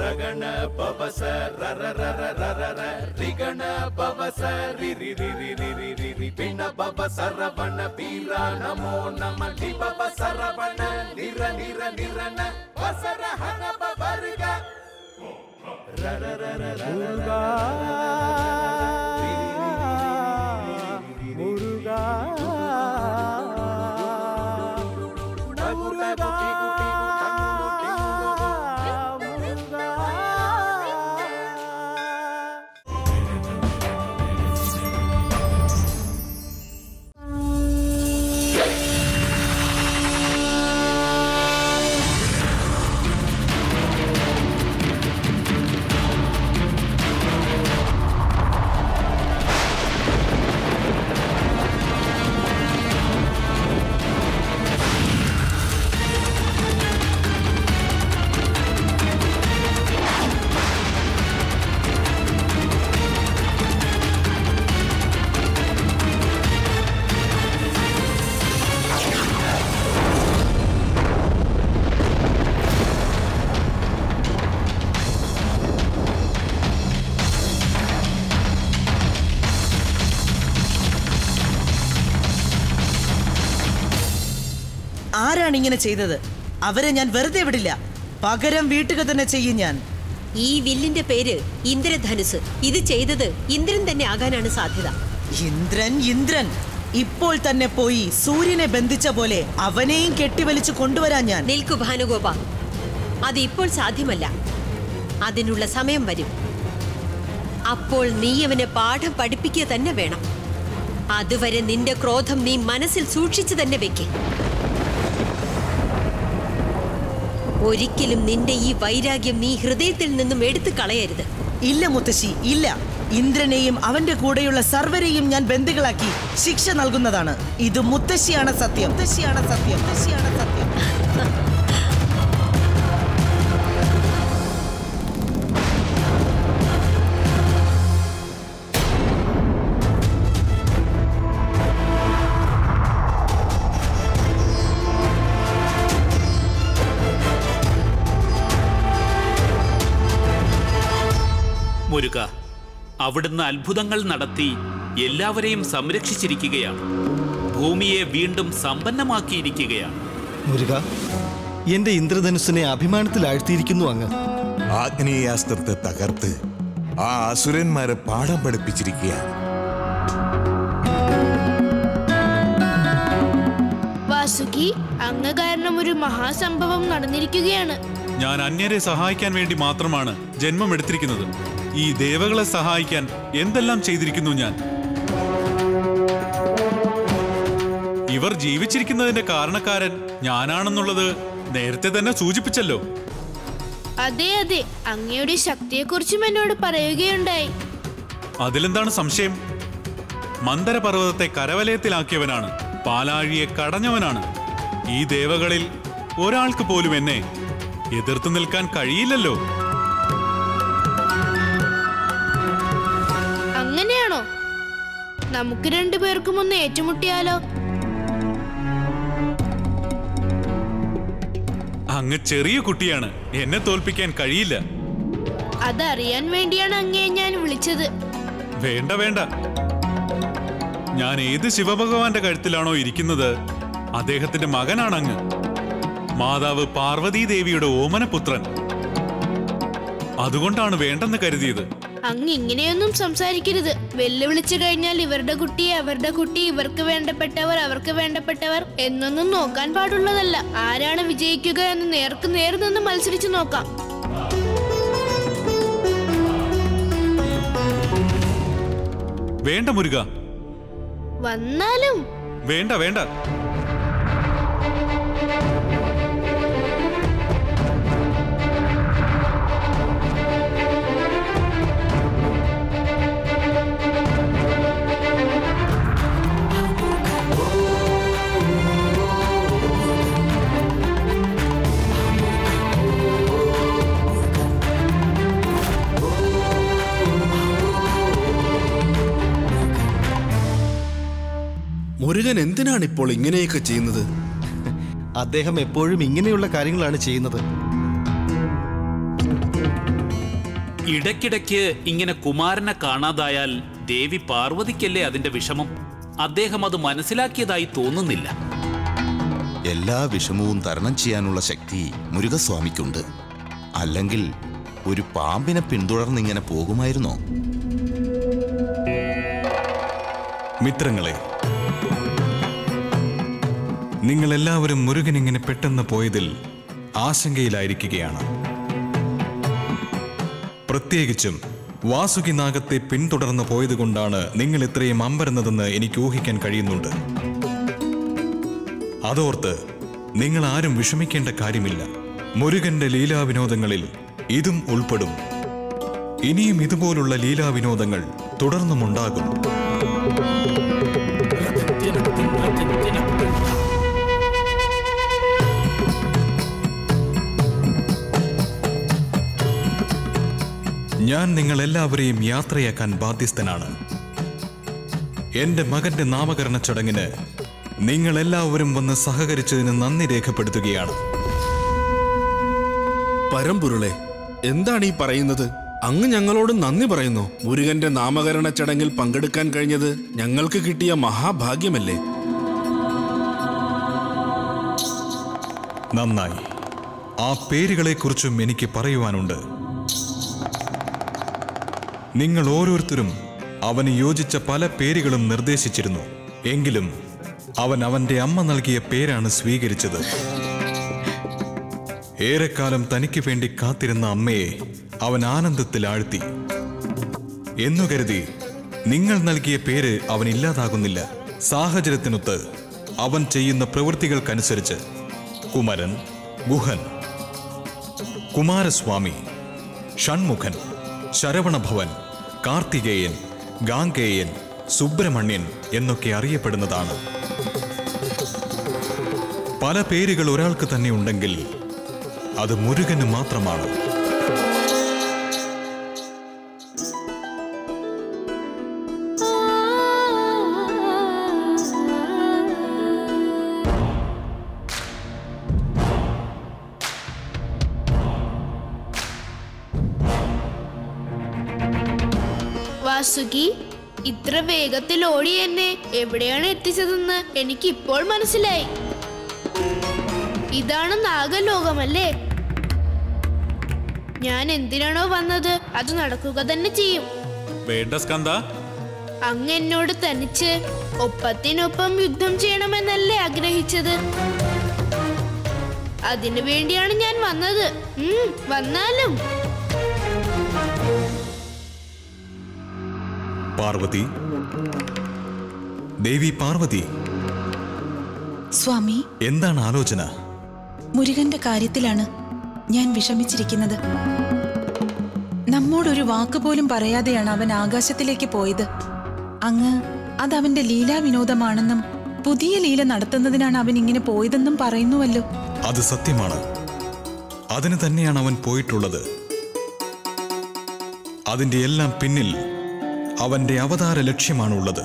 ರಗಣ ಪವಸ ರರ ರರ ರರ ರ ರಿಗಣ ಪವಸ ರಿ ರಿ ರಿ ರಿ ರಿ ರಿ ರಿ ರಿ ಪಿಣ ಪವ ಸರವಣ ಬೀರ ನಮೋ ನಮ ಲಿ ಪವ ಸರವಣ ನಿರ ನಿರ ನಿರನ ವಸರ ಹನ ಪವರ್ಗ ರರ ರರ ರರ ആരാണ് ഇങ്ങനെ ചെയ്തത് അവരെ ഞാൻ വെറുതെ വിടില്ല പകരം വീട്ടുക തന്നെ ചെയ്യും ഞാൻ ഈ വില്ലിന്റെ പേര് ഇന്ദ്രധനുസ് ഇത് ചെയ്തത് ഇന്ദ്രൻ തന്നെ ആകാനാണ് സാധ്യത ഇന്ദ്രൻ ഇന്ദ്രൻ ഇപ്പോൾ തന്നെ പോയി സൂര്യനെ ബന്ധിച്ച പോലെ അവനെയും കെട്ടിവലിച്ചു കൊണ്ടുവരാൻ ഞാൻ നിൽക്കു ഭാനുഗോപ അത് ഇപ്പോൾ സാധ്യമല്ല അതിനുള്ള സമയം വരും അപ്പോൾ നീ അവനെ പാഠം പഠിപ്പിക്കുക തന്നെ വേണം അതുവരെ നിന്റെ ക്രോധം നീ മനസ്സിൽ സൂക്ഷിച്ചു തന്നെ വെക്ക് ഒരിക്കലും നിന്റെ ഈ വൈരാഗ്യം നീ ഹൃദയത്തിൽ നിന്നും എടുത്തു കളയരുത് ഇല്ല മുത്തശ്ശി ഇല്ല ഇന്ദ്രനെയും അവന്റെ കൂടെയുള്ള സർവരെയും ഞാൻ ബന്ദികളാക്കി ശിക്ഷ നൽകുന്നതാണ് ഇത് മുത്തശ്ശിയാണ് സത്യം മുത്തശ്ശിയാണ് സത്യം മുത്തശ്ശിയാണ് സത്യം മുരുക അവിടുന്ന് അത്ഭുതങ്ങൾ നടത്തി എല്ലാവരെയും സംരക്ഷിച്ചിരിക്കുകയാണ് ഭൂമിയെ വീണ്ടും സമ്പന്നമാക്കിയിരിക്കുകയാണ് മുരുക എന്റെ ഇന്ദ്രധനുസിനെ അഭിമാനത്തിൽ ആഴ്ത്തിയിരിക്കുന്നു അങ്ങ് ആഗ്നേയാസ്ത്രത്തെ തകർത്ത് ആ അസുരന്മാരെ പാഠം പഠിപ്പിച്ചിരിക്കുകയാണ് വാസുകി അങ്ങ് കാരണം ഒരു മഹാസംഭവം നടന്നിരിക്കുകയാണ് ഞാൻ അന്യരെ സഹായിക്കാൻ വേണ്ടി മാത്രമാണ് ജന്മം എടുത്തിരിക്കുന്നത് ഈ ദേവകളെ സഹായിക്കാൻ എന്തെല്ലാം ചെയ്തിരിക്കുന്നു ഞാൻ ഇവർ ജീവിച്ചിരിക്കുന്നതിന്റെ കാരണക്കാരൻ ഞാനാണെന്നുള്ളത് നേരത്തെ തന്നെ സൂചിപ്പിച്ചല്ലോ അതെ അതെ അങ്ങയുടെ ശക്തിയെക്കുറിച്ചും എന്നോട് പറയുകയുണ്ടായി അതിലെന്താണ് സംശയം മന്ദരപർവ്വതത്തെ കരവലയത്തിലാക്കിയവനാണ് പാലാഴിയെ കടഞ്ഞവനാണ് ഈ ദേവകളിൽ ഒരാൾക്ക് പോലും എന്നെ എതിർത്തു നിൽക്കാൻ കഴിയില്ലല്ലോ അങ്ങനെയാണോ നമുക്ക് രണ്ടുപേർക്കും ഒന്ന് ഏറ്റുമുട്ടിയാലോ അങ്ങ് ചെറിയ കുട്ടിയാണ് എന്നെ തോൽപ്പിക്കാൻ കഴിയില്ല അതറിയാൻ വേണ്ടിയാണ് അങ്ങയെ ഞാൻ വിളിച്ചത് വേണ്ട വേണ്ട ഞാൻ ഏത് ശിവഭഗവാന്റെ കഴുത്തിലാണോ ഇരിക്കുന്നത് അദ്ദേഹത്തിന്റെ മകനാണ് അങ്ങ് മാതാവ് പാർവതീ ദേവിയുടെ ഓമനപുത്രൻ അതുകൊണ്ടാണ് വേണ്ടെന്ന് കരുതിയത് അങ്ങ് ഇങ്ങനെയൊന്നും സംസാരിക്കരുത് വെല്ലുവിളിച്ചു കഴിഞ്ഞാൽ ഇവരുടെ കുട്ടി അവരുടെ കുട്ടി ഇവർക്ക് വേണ്ടപ്പെട്ടവർ അവർക്ക് വേണ്ടപ്പെട്ടവർ എന്നൊന്നും നോക്കാൻ പാടുള്ളതല്ല ആരാണ് വിജയിക്കുക എന്ന് നേർക്ക് നേർ നിന്ന് മത്സരിച്ചു നോക്കാം വേണ്ട മുരുക വന്നാലും വേണ്ട വേണ്ട മുരുകൻ എന്തിനാണ് ഇപ്പോൾ ഇങ്ങനെയൊക്കെ ചെയ്യുന്നത് അദ്ദേഹം എപ്പോഴും ഇങ്ങനെയുള്ള കാര്യങ്ങളാണ് ചെയ്യുന്നത് ഇടയ്ക്കിടയ്ക്ക് ഇങ്ങനെ കുമാരനെ കാണാതായാൽ ദേവി പാർവതിക്കല്ലേ അതിന്റെ വിഷമം അദ്ദേഹം അത് മനസ്സിലാക്കിയതായി തോന്നുന്നില്ല എല്ലാ വിഷമവും തരണം ചെയ്യാനുള്ള ശക്തി മുരുകസ്വാമിക്കുണ്ട് അല്ലെങ്കിൽ ഒരു പാമ്പിനെ പിന്തുടർന്നിങ്ങനെ പോകുമായിരുന്നോ മിത്രങ്ങളെ നിങ്ങൾ എല്ലാവരും മുരുകൻ ഇങ്ങനെ പെട്ടെന്ന് പോയതിൽ ആശങ്കയിലായിരിക്കുകയാണ് പ്രത്യേകിച്ചും വാസുകി നാഗത്തെ പിന്തുടർന്ന് പോയതുകൊണ്ടാണ് നിങ്ങൾ ഇത്രയും അമ്പരുന്നതെന്ന് എനിക്ക് ഊഹിക്കാൻ കഴിയുന്നുണ്ട് അതോർത്ത് നിങ്ങൾ ആരും വിഷമിക്കേണ്ട കാര്യമില്ല മുരുകന്റെ ലീലാവിനോദങ്ങളിൽ ഇതും ഉൾപ്പെടും ഇനിയും ഇതുപോലുള്ള ലീലാവിനോദങ്ങൾ തുടർന്നുമുണ്ടാകും ഞാൻ നിങ്ങൾ എല്ലാവരെയും യാത്രയാക്കാൻ ബാധ്യസ്ഥനാണ് എന്റെ മകന്റെ നാമകരണ ചടങ്ങിന് നിങ്ങൾ എല്ലാവരും വന്ന് സഹകരിച്ചതിന് നന്ദി രേഖപ്പെടുത്തുകയാണ് പരമ്പൊരുളെ എന്താണ് ഈ പറയുന്നത് അങ്ങ് ഞങ്ങളോട് നന്ദി പറയുന്നു മുരുകന്റെ നാമകരണ ചടങ്ങിൽ പങ്കെടുക്കാൻ കഴിഞ്ഞത് ഞങ്ങൾക്ക് കിട്ടിയ മഹാഭാഗ്യമല്ലേ നന്നായി ആ പേരുകളെക്കുറിച്ചും എനിക്ക് പറയുവാനുണ്ട് നിങ്ങൾ ഓരോരുത്തരും അവന് യോജിച്ച പല പേരുകളും നിർദ്ദേശിച്ചിരുന്നു എങ്കിലും അവൻ അവന്റെ അമ്മ നൽകിയ പേരാണ് സ്വീകരിച്ചത് ഏറെക്കാലം തനിക്ക് വേണ്ടി കാത്തിരുന്ന അമ്മയെ അവൻ ആനന്ദത്തിൽ ആഴ്ത്തി എന്നു കരുതി നിങ്ങൾ നൽകിയ പേര് അവൻ ഇല്ലാതാകുന്നില്ല സാഹചര്യത്തിനൊത്ത് അവൻ ചെയ്യുന്ന പ്രവൃത്തികൾക്കനുസരിച്ച് കുമരൻ ഗുഹൻ കുമാരസ്വാമി ഷൺമുഖൻ ശരവണഭവൻ കാർത്തികേയൻ ഗാംഗേയൻ സുബ്രഹ്മണ്യൻ എന്നൊക്കെ അറിയപ്പെടുന്നതാണ് പല പേരുകൾ ഒരാൾക്ക് തന്നെ ഉണ്ടെങ്കിൽ അത് മുരുകന് മാത്രമാണ് വാസുകി ഇത്ര വേഗത്തിൽ ഓടി എന്നെ എവിടെയാണ് എത്തിച്ചതെന്ന് എനിക്ക് ഇപ്പോൾ മനസ്സിലായി ഇതാണ് നാഗലോകമല്ലേ ഞാൻ എന്തിനാണോ വന്നത് അത് നടക്കുക തന്നെ ചെയ്യും വേണ്ട സ്കന്ദ അങ്ങ് എന്നോട് തനിച്ച് ഒപ്പത്തിനൊപ്പം യുദ്ധം ചെയ്യണമെന്നല്ലേ ആഗ്രഹിച്ചത് അതിനു വേണ്ടിയാണ് ഞാൻ വന്നത് ഉം, വന്നാലും പാർവതി ദേവി പാർവതി സ്വാമി എന്താണ് ആലോചന മുരുകന്റെ കാര്യത്തിലാണ് ഞാൻ വിഷമിച്ചിരിക്കുന്നത് നമ്മോടൊരു വാക്ക് പോലും പറയാതെയാണ് അവൻ ആകാശത്തിലേക്ക് പോയത് അങ്ങ് അത് അവന്റെ ലീലാവിനോദമാണെന്നും പുതിയ ലീല നടത്തുന്നതിനാണ് അവൻ ഇങ്ങനെ പോയതെന്നും പറയുന്നുവല്ലോ അത് സത്യമാണ് അതിന് തന്നെയാണ് അവൻ പോയിട്ടുള്ളത് അതിന്റെ എല്ലാം പിന്നിൽ അവന്റെ അവതാര ലക്ഷ്യമാണുള്ളത്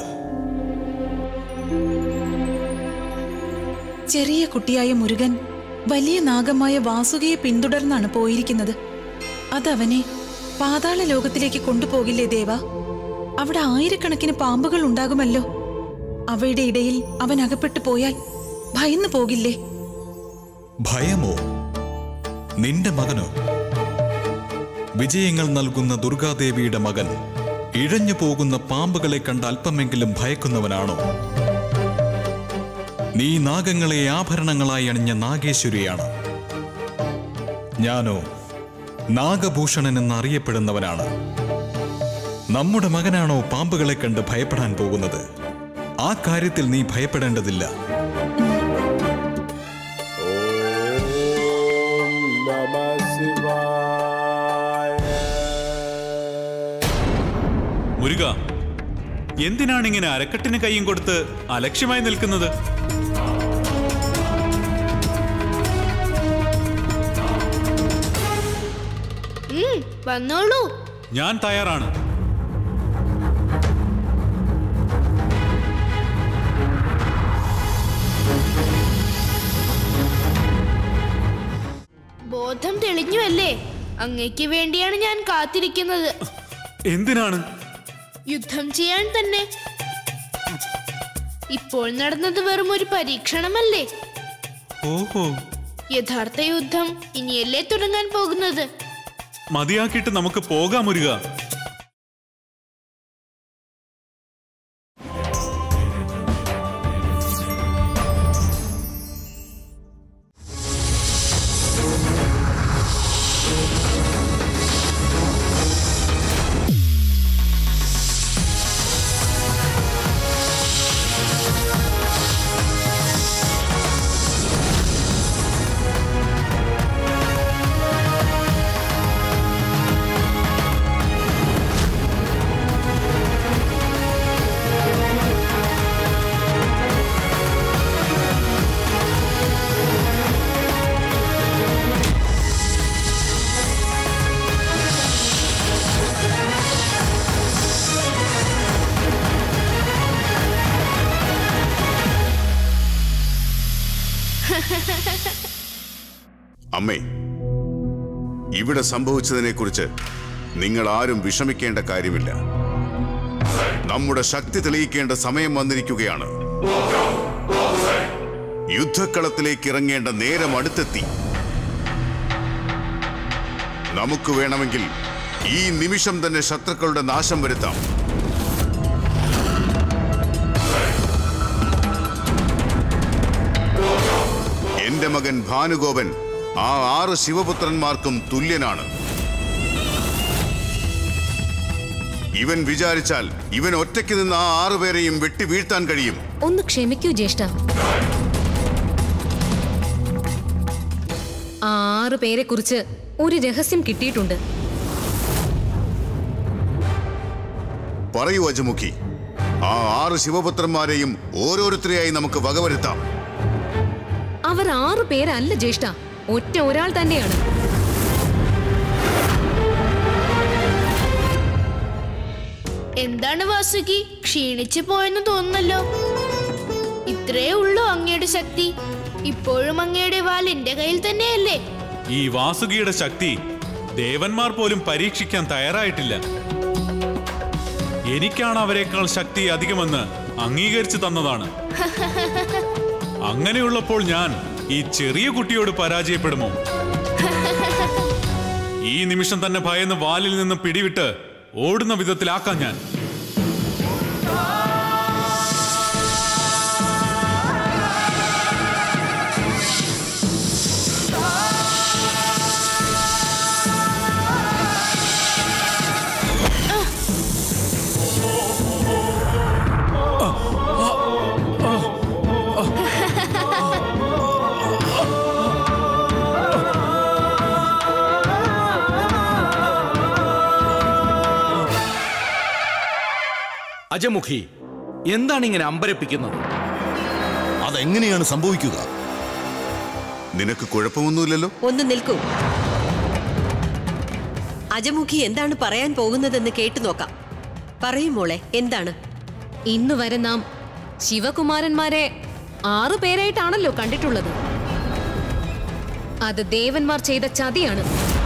ചെറിയ കുട്ടിയായ മുരുകൻ വലിയ നാഗമായ വാസുകിയെ പിന്തുടർന്നാണ് പോയിരിക്കുന്നത് അതവനെ പാതാള ലോകത്തിലേക്ക് കൊണ്ടുപോകില്ലേ ദേവ അവിടെ ആയിരക്കണക്കിന് പാമ്പുകൾ ഉണ്ടാകുമല്ലോ അവയുടെ ഇടയിൽ അവൻ അകപ്പെട്ടു പോയാൽ ഭയന്നു പോകില്ലേ ഭയമോ നിന്റെ മകനോ വിജയങ്ങൾ നൽകുന്ന ദുർഗാദേവിയുടെ മകൻ ഇഴഞ്ഞു പോകുന്ന പാമ്പുകളെ കണ്ട് അല്പമെങ്കിലും ഭയക്കുന്നവനാണോ നീ നാഗങ്ങളെ ആഭരണങ്ങളായി അണിഞ്ഞ നാഗേശ്വരിയാണ് ഞാനോ നാഗഭൂഷണൻ എന്നറിയപ്പെടുന്നവനാണ് നമ്മുടെ മകനാണോ പാമ്പുകളെ കണ്ട് ഭയപ്പെടാൻ പോകുന്നത് ആ കാര്യത്തിൽ നീ ഭയപ്പെടേണ്ടതില്ല മുരുക എന്തിനാണ് ഇങ്ങനെ അരക്കെട്ടിന് കൈയും കൊടുത്ത് അലക്ഷ്യമായി നിൽക്കുന്നത് ഉം, വന്നോളൂ ഞാൻ തയ്യാറാണ് ബോധം തെളിഞ്ഞു അല്ലേ അങ്ങയ്ക്ക് വേണ്ടിയാണ് ഞാൻ കാത്തിരിക്കുന്നത് എന്തിനാണ് യുദ്ധം ചെയ്യാൻ തന്നെ ഇപ്പോൾ നടന്നത് വെറും ഒരു പരീക്ഷണമല്ലേ ഓഹോ യഥാർത്ഥ യുദ്ധം ഇനിയല്ലേ തുടങ്ങാൻ പോകുന്നത് മതിയാക്കിയിട്ട് നമുക്ക് പോകാം മുരുക അമ്മേ ഇവിടെ സംഭവിച്ചതിനെക്കുറിച്ച് നിങ്ങൾ ആരും വിഷമിക്കേണ്ട കാര്യമില്ല നമ്മുടെ ശക്തി തെളിയിക്കേണ്ട സമയം വന്നിരിക്കുകയാണ് യുദ്ധക്കളത്തിലേക്ക് ഇറങ്ങേണ്ട നേരം അടുത്തെത്തി നമുക്ക് വേണമെങ്കിൽ ഈ നിമിഷം തന്നെ ശത്രുക്കളുടെ നാശം വരുത്താം എന്റെ മകൻ ഭാനുഗോപൻ ആ ആറ് ശിവപുത്രന്മാർക്കും തുല്യനാണ് ഇവൻ വിചാരിച്ചാൽ ഇവൻ ഒറ്റയ്ക്ക് നിന്ന് ആ ആറുപേരെയും വെട്ടി വീഴ്ത്താൻ കഴിയും ഒന്ന് ക്ഷമിക്കൂ ജ്യേഷ്ഠ ആ ആറ് പേരെ കുറിച്ച് ഒരു രഹസ്യം കിട്ടിയിട്ടുണ്ട് പറയൂ അജമുഖി ആ ആറ് ശിവപുത്രന്മാരെയും ഓരോരുത്തരെയായി നമുക്ക് വകവരുത്താം അവർ ആറു പേരല്ല ജ്യേഷ്ഠ ഒറ്റ ഒരാൾ തന്നെയാണ് എന്താണ് വാസുകി ക്ഷീണിച്ചു പോയെന്ന് തോന്നുന്നല്ലോ ഇത്രേ ഉള്ളൂ അങ്ങയുടെ ശക്തി ഇപ്പോഴും അങ്ങയുടെ വാൽ എന്റെ കയ്യിൽ തന്നെയല്ലേ ഈ വാസുകിയുടെ ശക്തി ദേവന്മാർ പോലും പരീക്ഷിക്കാൻ തയ്യാറായിട്ടില്ല എനിക്കാണ് അവരെക്കാൾ ശക്തി അധികമെന്ന് അംഗീകരിച്ചു തന്നതാണ് അങ്ങനെയുള്ളപ്പോൾ ഞാൻ ഈ ചെറിയ കുട്ടിയോട് പരാജയപ്പെടുമോ ഈ നിമിഷം തന്നെ ഭയന്ന് വാലിൽ നിന്ന് പിടിവിട്ട് ഓടുന്ന വിധത്തിലാക്കാം ഞാൻ അജമുഖി എന്താണ് ഇങ്ങനെ അമ്പരപ്പിക്കുന്നത് അതെങ്ങനെയാണ് സംഭവിക്കുക നിനക്ക് കുഴപ്പമൊന്നുമില്ലല്ലോ ഒന്ന് നിൽക്കൂ അജമുഖി എന്താണ് പറയാൻ പോകുന്നതെന്ന് കേട്ടു നോക്കാം പറയും മോളെ എന്താണ് ഇന്ന് വരെ നാം ശിവകുമാരന്മാരെ ആറു പേരായിട്ടാണല്ലോ കണ്ടിട്ടുള്ളത് അത് ദേവന്മാർ ചെയ്ത ചതിയാണ്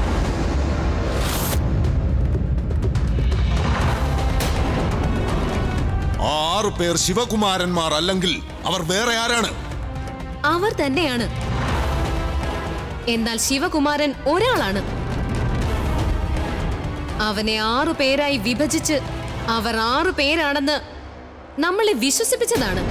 ആ ആറു പേർ ശിവകുമാരന്മാർ അല്ലെങ്കിൽ അവർ വേറെ ആരാണ് അവർ തന്നെയാണ് എന്നാൽ ശിവകുമാരൻ ഒരാളാണ് അവനെ ആറു പേരായി വിഭജിച്ച് അവർ ആറു പേരാണെന്ന് നമ്മളെ വിശ്വസിപ്പിച്ചതാണ്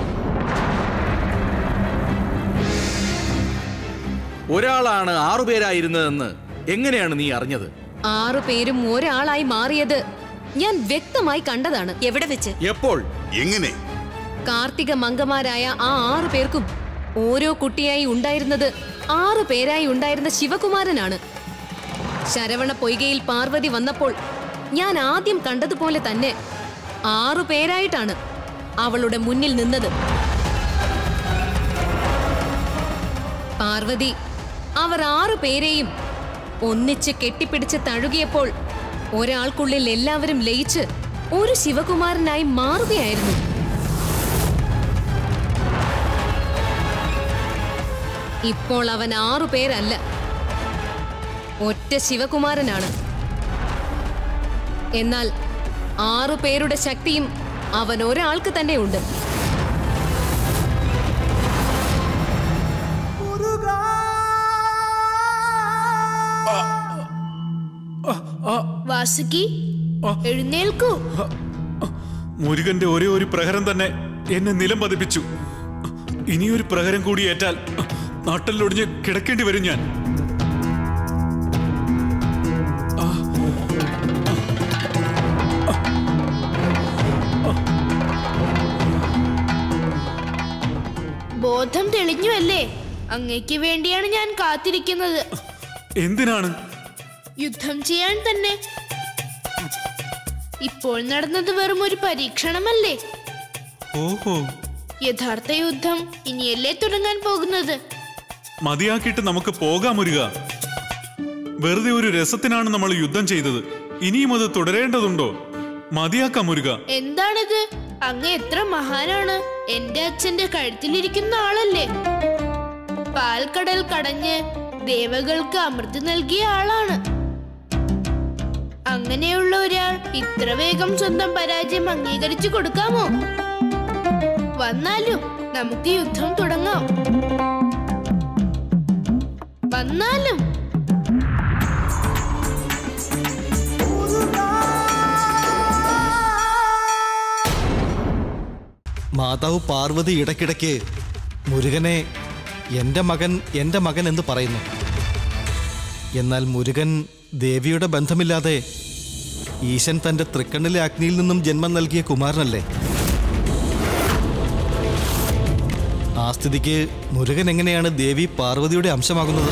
ഒരാളാണ് ആറുപേരായിരുന്നതെന്ന് എങ്ങനെയാണ് നീ അറിഞ്ഞത് ആറു പേരും ഒരാളായി മാറിയത് ഞാൻ വ്യക്തമായി കണ്ടതാണ് എവിടെ വെച്ച് എപ്പോൾ എങ്ങനെ കാർത്തിക മംഗമാരായ ആ ആറു പേർക്കും ഓരോ കുട്ടിയായി ഉണ്ടായിരുന്നത് ആറു പേരായി ഉണ്ടായിരുന്ന ശിവകുമാരനാണ് ശരവണ പൊയ്കയിൽ പാർവതി വന്നപ്പോൾ ഞാൻ ആദ്യം കണ്ടതുപോലെ തന്നെ ആറു പേരായിട്ടാണ് അവളുടെ മുന്നിൽ നിന്നത് പാർവതി അവർ ആറു പേരെയും ഒന്നിച്ച് കെട്ടിപ്പിടിച്ച് തഴുകിയപ്പോൾ ഒരാൾക്കുള്ളിൽ എല്ലാവരും ലയിച്ച് ഒരു ശിവകുമാരനായി മാറുകയായിരുന്നു ഇപ്പോൾ അവൻ ആറു പേരല്ല ഒറ്റ ശിവകുമാരനാണ് എന്നാൽ ആറു പേരുടെ ശക്തിയും അവൻ ഒരാൾക്ക് തന്നെ ഉണ്ട് വാസുകി എഴുന്നേൽക്കൂ മുരുകന്റെ ഒരേ ഒരു പ്രഹരം തന്നെ എന്നെ നിലം പതിപ്പിച്ചു ഇനിയൊരു പ്രഹരം കൂടി ഏറ്റാൽ നാട്ടിലൊടിഞ്ഞ് കിടക്കേണ്ടി വരും ഞാൻ ബോധം തെളിഞ്ഞു അല്ലേ അങ്ങയ്ക്ക് വേണ്ടിയാണ് ഞാൻ കാത്തിരിക്കുന്നത് എന്തിനാണ് യുദ്ധം ചെയ്യാൻ തന്നെ ഇപ്പോൾ നടന്നത് വെറും ഒരു പരീക്ഷണമല്ലേ ഓഹോ യഥാർത്ഥ യുദ്ധം ഇനിയല്ലേ തുടങ്ങാൻ പോകുന്നത് മതിയാക്കിയിട്ട് നമുക്ക് പോകാം മുരുക വെറുതെ ഒരു രസത്തിനാണ് നമ്മൾ യുദ്ധം ചെയ്തത് ഇനിയും അത് തുടരേണ്ടതുണ്ടോ മതിയാക്കാം മുരുക എന്താണിത് അങ്ങ് എത്ര മഹാനാണ് എന്റെ അച്ഛന്റെ കഴുത്തിലിരിക്കുന്ന ആളല്ലേ പാൽക്കടൽ കടഞ്ഞ് ദേവകൾക്ക് അമൃത് നൽകിയ ആളാണ് അങ്ങനെയുള്ള ഒരാൾ ഇത്ര വേഗം സ്വന്തം പരാജയം അംഗീകരിച്ചു കൊടുക്കാമോ വന്നാലും നമുക്ക് യുദ്ധം തുടങ്ങാം വന്നാലും മാതാവ് പാർവതി ഇടയ്ക്കിടയ്ക്ക് മുരുകനെ എൻ്റെ മകൻ എൻ്റെ മകൻ എന്ന് പറയുന്നു എന്നാൽ മുരുകൻ ദേവിയുടെ ബന്ധമില്ലാതെ ഈശൻ തൻ്റെ തൃക്കണ്ണിലെ അഗ്നിയിൽ നിന്നും ജന്മം നൽകിയ കുമാരനല്ലേ ആ സ്ഥിതിക്ക് മുരുകൻ എങ്ങനെയാണ് ദേവി പാർവതിയുടെ അംശമാകുന്നത്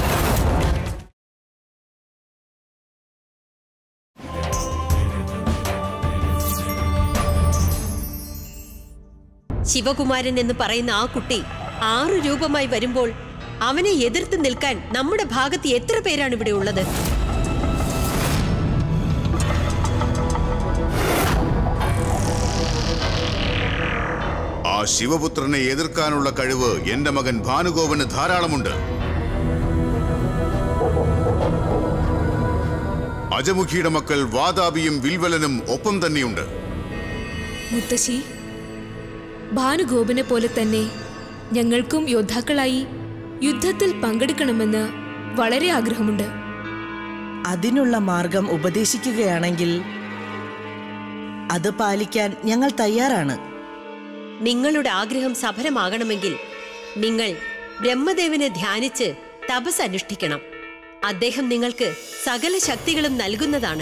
ശിവകുമാരൻ എന്ന് പറയുന്ന ആ കുട്ടി ആറു രൂപമായി വരുമ്പോൾ അവനെ എതിർത്ത് നിൽക്കാൻ നമ്മുടെ ഭാഗത്ത് എത്ര പേരാണ് ഇവിടെ ഉള്ളത് ആ ശിവപുത്രനെ എതിർക്കാനുള്ള കഴിവ് എന്റെ മകൻ ഭാനുഗോപന് ധാരാളമുണ്ട് അജമുഖിയുടെ മക്കൾ വാതാപിയും വിൽവലനും ഒപ്പം തന്നെയുണ്ട് മുത്തശ്ശി ഭാനുഗോപനെ പോലെ തന്നെ ഞങ്ങൾക്കും യോദ്ധാക്കളായി യുദ്ധത്തിൽ പങ്കെടുക്കണമെന്ന് വളരെ ആഗ്രഹമുണ്ട് അതിനുള്ള മാർഗം ഉപദേശിക്കുകയാണെങ്കിൽ അത് പാലിക്കാൻ ഞങ്ങൾ തയ്യാറാണ് നിങ്ങളുടെ ആഗ്രഹം സഫലമാകണമെങ്കിൽ നിങ്ങൾ ബ്രഹ്മദേവനെ ധ്യാനിച്ച് തപസ് അനുഷ്ഠിക്കണം അദ്ദേഹം നിങ്ങൾക്ക് സകല ശക്തികളും നൽകുന്നതാണ്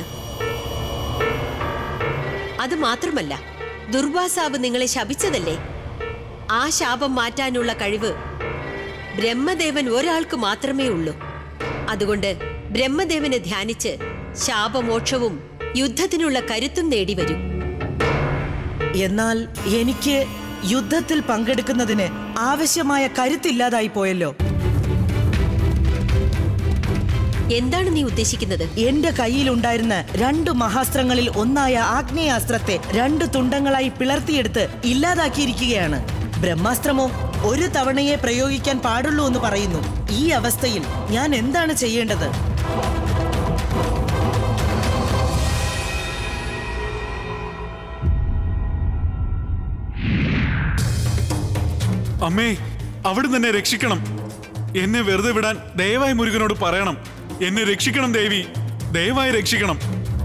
അത് മാത്രമല്ല ദുർവാസാവ് നിങ്ങളെ ശപിച്ചതല്ലേ ആ ശാപം മാറ്റാനുള്ള കഴിവ് ബ്രഹ്മദേവൻ ഒരാൾക്ക് മാത്രമേ ഉള്ളൂ അതുകൊണ്ട് ബ്രഹ്മദേവനെ ധ്യാനിച്ച് ശാപമോക്ഷവും യുദ്ധത്തിനുള്ള കരുത്തും നേടിവരൂ എന്നാൽ എനിക്ക് യുദ്ധത്തിൽ പങ്കെടുക്കുന്നതിന് ആവശ്യമായ കരുത്തില്ലാതായി പോയല്ലോ എന്താണ് നീ ഉദ്ദേശിക്കുന്നത് എന്റെ കയ്യിലുണ്ടായിരുന്ന രണ്ടു മഹാസ്ത്രങ്ങളിൽ ഒന്നായ ആഗ്നേയാസ്ത്രത്തെ രണ്ട് തുണ്ടങ്ങളായി പിളർത്തിയെടുത്ത് ഇല്ലാതാക്കിയിരിക്കുകയാണ് ബ്രഹ്മാസ്ത്രമോ ഒരു തവണയെ പ്രയോഗിക്കാൻ പാടുള്ളൂ എന്ന് പറയുന്നു ഈ അവസ്ഥയിൽ ഞാൻ എന്താണ് ചെയ്യേണ്ടത് അമ്മേ അവിടെ തന്നെ രക്ഷിക്കണം എന്നെ വെറുതെ വിടാൻ ദയവായി മുരുകനോട് പറയണം എന്നെ രക്ഷിക്കണം ദേവി ദയവായി രക്ഷിക്കണം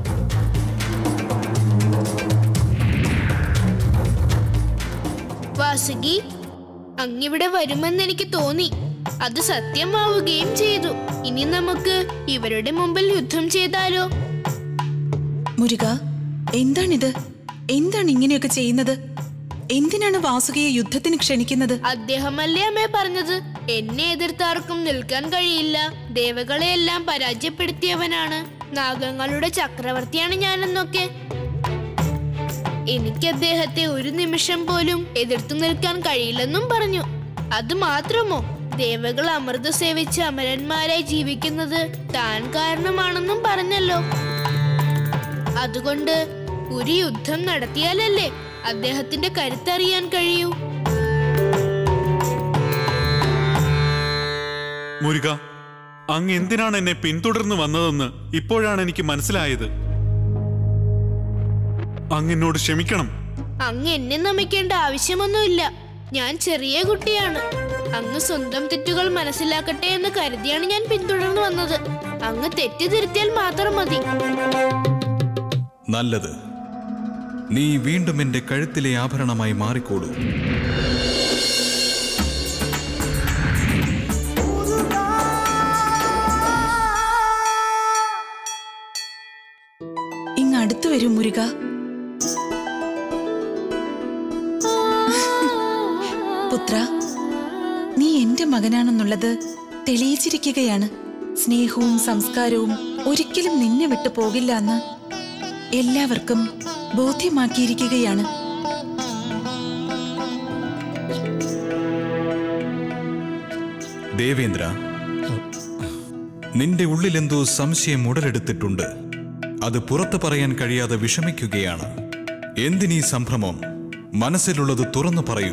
വാസുകി അങ്ങിവിടെ വരുമെന്ന് എനിക്ക് തോന്നി അത് സത്യമാവുകയും ചെയ്തു ഇനി നമുക്ക് ഇവരുടെ മുമ്പിൽ യുദ്ധം ചെയ്താലോ മുരുക എന്താണിത് എന്താണ് ഇങ്ങനെയൊക്കെ ചെയ്യുന്നത് എന്തിനാണ് വാസുകിയെ യുദ്ധത്തിന് ക്ഷണിക്കുന്നത് അദ്ദേഹമല്ലേ അമ്മേ പറഞ്ഞത് എന്നെ എതിർത്താർക്കും നിൽക്കാൻ കഴിയില്ല ദേവകളെയെല്ലാം പരാജയപ്പെടുത്തിയവനാണ് നാഗങ്ങളുടെ ചക്രവർത്തിയാണ് ഞാനെന്നൊക്കെ എനിക്ക് അദ്ദേഹത്തെ ഒരു നിമിഷം പോലും എതിർത്തു നിൽക്കാൻ കഴിയില്ലെന്നും പറഞ്ഞു അത് മാത്രമോ ദേവകൾ അമൃത സേവിച്ച് അമരന്മാരായി ജീവിക്കുന്നത് താൻ കാരണമാണെന്നും പറഞ്ഞല്ലോ അതുകൊണ്ട് ഒരു യുദ്ധം നടത്തിയാലല്ലേ അദ്ദേഹത്തിന്റെ കരുത്തറിയാൻ കഴിയൂ മുരുക അങ്ങ് എന്തിനാണ് എന്നെ പിന്തുടർന്ന് വന്നതെന്ന് ഇപ്പോഴാണ് എനിക്ക് മനസ്സിലായത് അങ്ങ് എന്നോട് ക്ഷമിക്കണം അങ്ങ് എന്നെ നമിക്കേണ്ട ആവശ്യമൊന്നുമില്ല ഞാൻ ചെറിയ കുട്ടിയാണ് അങ്ങ് സ്വന്തം തെറ്റുകൾ മനസ്സിലാക്കട്ടെ എന്ന് കരുതിയാണ് ഞാൻ പിന്തുടർന്ന് വന്നത് അങ്ങ് തെറ്റ് തിരുത്തിയാൽ മാത്രം മതി നല്ലത് നീ വീണ്ടും എന്റെ കഴുത്തിലെ ആഭരണമായി മാറിക്കോളൂ ഇങ്ങ് അടുത്തു വരൂ മുരുക പുത്ര നീ എന്റെ മകനാണെന്നുള്ളത് തെളിയിച്ചിരിക്കുകയാണ് സ്നേഹവും സംസ്കാരവും ഒരിക്കലും നിന്നെ വിട്ടു പോകില്ല എന്ന് എല്ലാവർക്കും ബോധ്യമാക്കിയിരിക്കുകയാണ് ദേവേന്ദ്ര നിന്റെ ഉള്ളിലെന്തോ സംശയം ഉടലെടുത്തിട്ടുണ്ട് അത് പുറത്തു പറയാൻ കഴിയാതെ വിഷമിക്കുകയാണ് എന്തിനീ സംഭ്രമം മനസ്സിലുള്ളത് തുറന്നു പറയൂ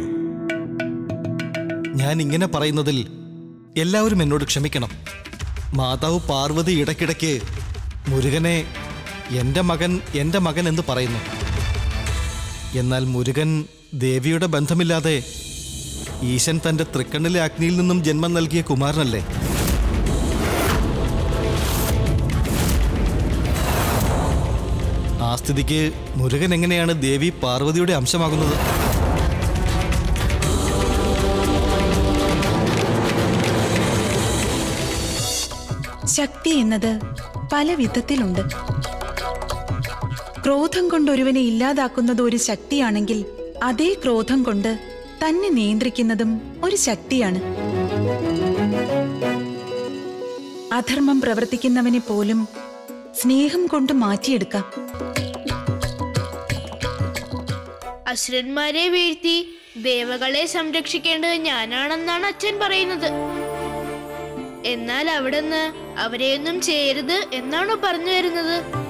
ഞാൻ ഇങ്ങനെ പറയുന്നതിൽ എല്ലാവരും എന്നോട് ക്ഷമിക്കണം മാതാവ് പാർവതി ഇടയ്ക്കിടയ്ക്ക് മുരുകനെ എൻ്റെ മകൻ എൻ്റെ മകൻ എന്ന് പറയുന്നു എന്നാൽ മുരുകൻ ദേവിയുടെ ബന്ധമില്ലാതെ ഈശൻ തൻ്റെ തൃക്കണ്ണിലെ അഗ്നിയിൽ നിന്നും ജന്മം നൽകിയ കുമാരനല്ലേ ആ സ്ഥിതിക്ക് മുരുകൻ എങ്ങനെയാണ് ദേവി പാർവതിയുടെ അംശമാകുന്നത് ശക്തി എന്നത് പല വിധത്തിലുണ്ട് ക്രോധം കൊണ്ട് ഒരുവനെ ഇല്ലാതാക്കുന്നത് ഒരു ശക്തിയാണെങ്കിൽ അതേ ക്രോധം കൊണ്ട് തന്നെ നിയന്ത്രിക്കുന്നതും ഒരു ശക്തിയാണ് അധർമ്മം പ്രവർത്തിക്കുന്നവനെ പോലും സ്നേഹം കൊണ്ട് മാറ്റിയെടുക്കാം അസുരന്മാരെ വീഴ്ത്തി ദേവകളെ സംരക്ഷിക്കേണ്ടത് ഞാനാണെന്നാണ് അച്ഛൻ പറയുന്നത് എന്നാൽ അവിടുന്ന് അവരെയൊന്നും ചെയ്യരുത് എന്നാണോ പറഞ്ഞു വരുന്നത്